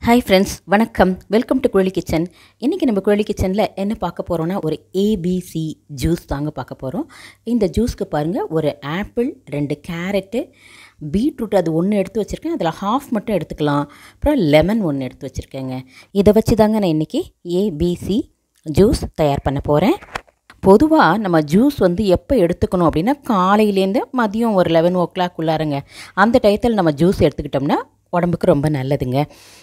hi friends வணக்கம் welcome to Kuzhali kitchen இன்றைக்கி நம்ம குழலி கிச்சனில் என்ன பார்க்க போகிறோன்னா ஒரு ஏபிசி ஜூஸ் தாங்க பார்க்க போகிறோம் இந்த ஜூஸ்க்கு பாருங்கள் ஒரு ஆப்பிள் ரெண்டு கேரட்டு பீட்ரூட் அது ஒன்று எடுத்து வச்சுருக்கேன் அதில் ஹாஃப் மட்டும் எடுத்துக்கலாம் அப்புறம் லெமன் ஒன்று எடுத்து வச்சுருக்கேங்க இதை வச்சு தாங்க நான் இன்றைக்கி ஏபிசி ஜூஸ் தயார் பண்ண போகிறேன் பொதுவாக நம்ம ஜூஸ் வந்து எப்போ எடுத்துக்கணும் அப்படின்னா காலையிலேருந்து மதியம் ஒரு லெவன் ஓ கிளாக் உள்ளாருங்க அந்த டயத்தில் நம்ம ஜூஸ் எடுத்துக்கிட்டோம்னா உடம்புக்கு ரொம்ப நல்லதுங்க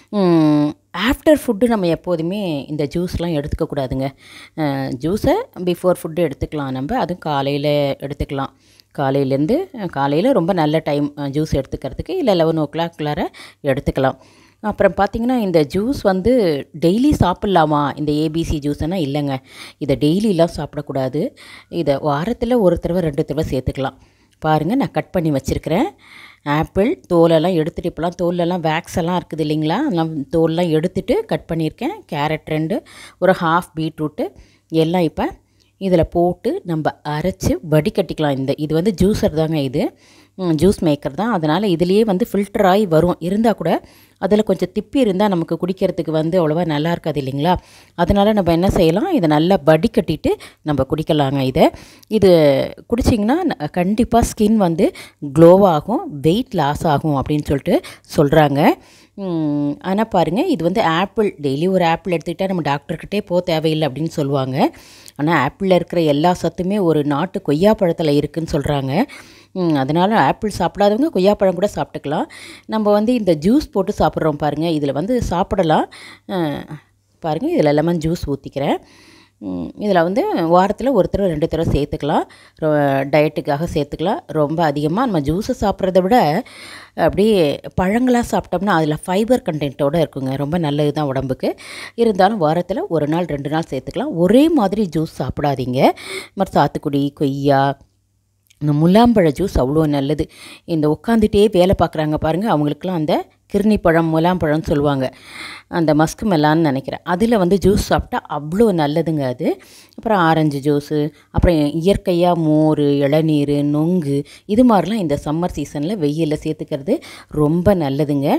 ஆஃப்டர் ஃபுட்டு நம்ம எப்போதுமே இந்த ஜூஸ்லாம் எடுத்துக்கக்கூடாதுங்க ஜூஸை பிஃபோர் ஃபுட்டு எடுத்துக்கலாம் நம்ம அதுவும் காலையில் எடுத்துக்கலாம் காலையிலேருந்து காலையில் ரொம்ப நல்ல டைம் ஜூஸ் எடுத்துக்கிறதுக்கு இல்லை லெவன் ஓ கிளாக்குள்ளார எடுத்துக்கலாம் அப்புறம் பார்த்திங்கன்னா இந்த ஜூஸ் வந்து டெய்லி சாப்பிட்லாமா இந்த ஏபிசி ஜூஸ்னால் இல்லைங்க இதை டெய்லிலாம் சாப்பிடக்கூடாது இதை வாரத்தில் ஒரு தடவை ரெண்டு தடவை சேர்த்துக்கலாம் பாருங்கள் நான் கட் பண்ணி வச்சுருக்கிறேன் ஆப்பிள் தோலெல்லாம் எடுத்துகிட்டு இப்போலாம் தோலெல்லாம் வேக்ஸ் எல்லாம் இருக்குது இல்லைங்களா அதெல்லாம் தோலெல்லாம் எடுத்துகிட்டு கட் பண்ணியிருக்கேன் கேரட் ரெண்டு ஒரு ஹாஃப் பீட்ரூட்டு எல்லாம் இப்போ இதில் போட்டு நம்ம அரைச்சி வடிகட்டிக்கலாம் இந்த இது வந்து ஜூஸர் தாங்க இது ஜூஸ் மேக்கர் தான் அதனால் இதுலேயே வந்து ஃபில்டர் ஆகி வரும் இருந்தால் கூட அதில் கொஞ்சம் திப்பி இருந்தால் நமக்கு குடிக்கிறதுக்கு வந்து அவ்வளோவா நல்லா இருக்காது இல்லைங்களா அதனால் நம்ம என்ன செய்யலாம் இதை நல்லா வடிகட்டிட்டு நம்ம குடிக்கலாங்க இதை இது குடிச்சிங்கன்னா கண்டிப்பாக ஸ்கின் வந்து க்ளோவாகும் வெயிட் லாஸ் ஆகும் அப்படின்னு சொல்லிட்டு சொல்கிறாங்க ஆனால் பாருங்கள் இது வந்து ஆப்பிள் டெய்லி ஒரு ஆப்பிள் எடுத்துக்கிட்டால் நம்ம டாக்டர்கிட்டே போக தேவையில்லை அப்படின்னு சொல்லுவாங்க ஆனால் ஆப்பிளில் இருக்கிற எல்லா சத்துமே ஒரு நாட்டு கொய்யாப்பழத்தில் இருக்குதுன்னு சொல்கிறாங்க அதனால் ஆப்பிள் சாப்பிடாதவங்க கொய்யாப்பழம் கூட சாப்பிட்டுக்கலாம் நம்ம வந்து இந்த ஜூஸ் போட்டு சாப்பிட்றோம் பாருங்கள் இதில் வந்து சாப்பிடலாம் பாருங்கள் இதில் லெமன் ஜூஸ் ஊற்றிக்கிறேன் இதில் வந்து வாரத்தில் ஒரு தடவை ரெண்டு தடவை சேர்த்துக்கலாம் டயட்டுக்காக சேர்த்துக்கலாம் ரொம்ப அதிகமாக நம்ம ஜூஸை சாப்பிட்றத விட அப்படியே பழங்களாக சாப்பிட்டோம்னா அதில் ஃபைபர் கண்டென்ட்டோடு இருக்குங்க ரொம்ப நல்லது தான் உடம்புக்கு இருந்தாலும் வாரத்தில் ஒரு நாள் ரெண்டு நாள் சேர்த்துக்கலாம் ஒரே மாதிரி ஜூஸ் சாப்பிடாதீங்க மாதிரி சாத்துக்குடி கொய்யா இந்த முலாம்பழ ஜூஸ் அவ்வளோ நல்லது இந்த உட்காந்துட்டே வேலை பார்க்குறாங்க பாருங்கள் அவங்களுக்குலாம் அந்த கிருணி பழம் முலாம்பழம்னு சொல்லுவாங்க அந்த மஸ்கு மெலான்னு நினைக்கிறேன் அதில் வந்து ஜூஸ் சாப்பிட்டா அவ்வளோ நல்லதுங்க அது அப்புறம் ஆரஞ்சு ஜூஸு அப்புறம் இயற்கையாக மோர் இளநீர் நொங்கு இது மாதிரிலாம் இந்த சம்மர் சீசனில் வெயிலில் சேர்த்துக்கிறது ரொம்ப நல்லதுங்க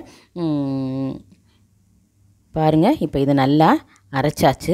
பாருங்கள் இப்போ இது நல்லா அரைச்சாச்சு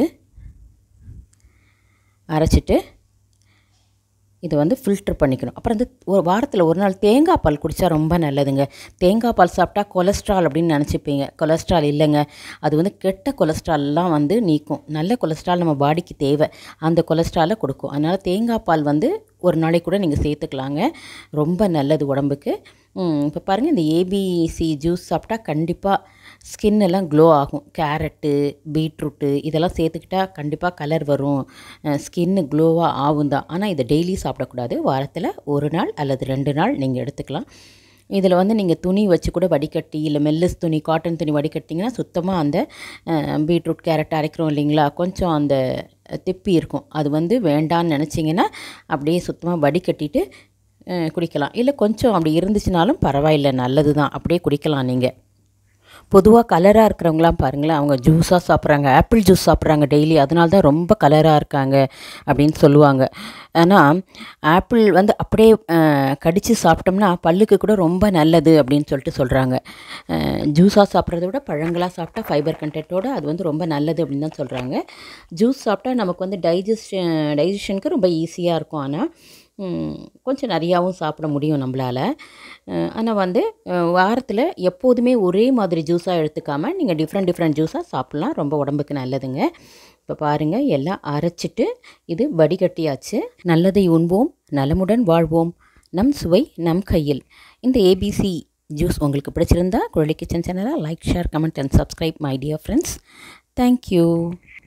அரைச்சிட்டு இது வந்து ஃபில்ட்ரு பண்ணிக்கணும் அப்புறம் வந்து ஒரு வாரத்தில் ஒரு நாள் தேங்காய் பால் குடித்தா ரொம்ப நல்லதுங்க தேங்காய் பால் சாப்பிட்டா கொலஸ்ட்ரால் அப்படின்னு நினச்சிப்பீங்க கொலஸ்ட்ரால் இல்லைங்க அது வந்து கெட்ட கொலஸ்ட்ரால்லாம் வந்து நீக்கும் நல்ல கொலஸ்ட்ரால் நம்ம பாடிக்கு தேவை அந்த கொலஸ்ட்ராலை கொடுக்கும் அதனால் தேங்காய் பால் வந்து ஒரு நாளைக்கு கூட நீங்கள் சேர்த்துக்கலாங்க ரொம்ப நல்லது உடம்புக்கு இப்போ பாருங்கள் இந்த ஏபிசி ஜூஸ் சாப்பிட்டா கண்டிப்பாக ஸ்கின் எல்லாம் க்ளோ ஆகும் கேரட்டு பீட்ரூட்டு இதெல்லாம் சேர்த்துக்கிட்டால் கண்டிப்பாக கலர் வரும் ஸ்கின்னு க்ளோவாக ஆகும் தான் ஆனால் இதை டெய்லி சாப்பிடக்கூடாது வாரத்தில் ஒரு நாள் அல்லது ரெண்டு நாள் நீங்கள் எடுத்துக்கலாம் இதில் வந்து நீங்கள் துணி வச்சு கூட வடிகட்டி இல்லை மெல்லிஸ் துணி காட்டன் துணி வடிகட்டிங்கன்னா சுத்தமாக அந்த பீட்ரூட் கேரட் அரைக்கிறோம் இல்லைங்களா கொஞ்சம் அந்த திப்பி இருக்கும் அது வந்து வேண்டான்னு நினச்சிங்கன்னா அப்படியே சுத்தமாக வடிகட்டிட்டு குடிக்கலாம் இல்லை கொஞ்சம் அப்படி இருந்துச்சுனாலும் பரவாயில்லை நல்லது தான் அப்படியே குடிக்கலாம் நீங்கள் பொதுவாக கலராக இருக்கிறவங்களாம் பாருங்களேன் அவங்க ஜூஸாக சாப்பிட்றாங்க ஆப்பிள் ஜூஸ் சாப்பிட்றாங்க டெய்லி அதனால தான் ரொம்ப கலராக இருக்காங்க அப்படின்னு சொல்லுவாங்க ஆனால் ஆப்பிள் வந்து அப்படியே கடித்து சாப்பிட்டோம்னா பல்லுக்கு கூட ரொம்ப நல்லது அப்படின்னு சொல்லிட்டு சொல்கிறாங்க ஜூஸாக சாப்பிட்றத விட பழங்களாக சாப்பிட்டா ஃபைபர் கண்டென்ட்டோடு அது வந்து ரொம்ப நல்லது அப்படின்னு தான் சொல்கிறாங்க ஜூஸ் சாப்பிட்டா நமக்கு வந்து டைஜஷன் டைஜஷனுக்கு ரொம்ப ஈஸியாக இருக்கும் ஆனால் கொஞ்சம் நிறையாவும் சாப்பிட முடியும் நம்மளால் ஆனால் வந்து வாரத்தில் எப்போதுமே ஒரே மாதிரி ஜூஸாக எடுத்துக்காமல் நீங்கள் டிஃப்ரெண்ட் டிஃப்ரெண்ட் ஜூஸாக சாப்பிட்லாம் ரொம்ப உடம்புக்கு நல்லதுங்க இப்போ பாருங்கள் எல்லாம் அரைச்சிட்டு இது வடிகட்டியாச்சு நல்லதை உண்போம் நலமுடன் வாழ்வோம் நம் சுவை நம் கையில் இந்த ஏபிசி ஜூஸ் உங்களுக்கு பிடிச்சிருந்தா குழலி கிச்சன் சேனலை like share comment and subscribe my dear friends thank you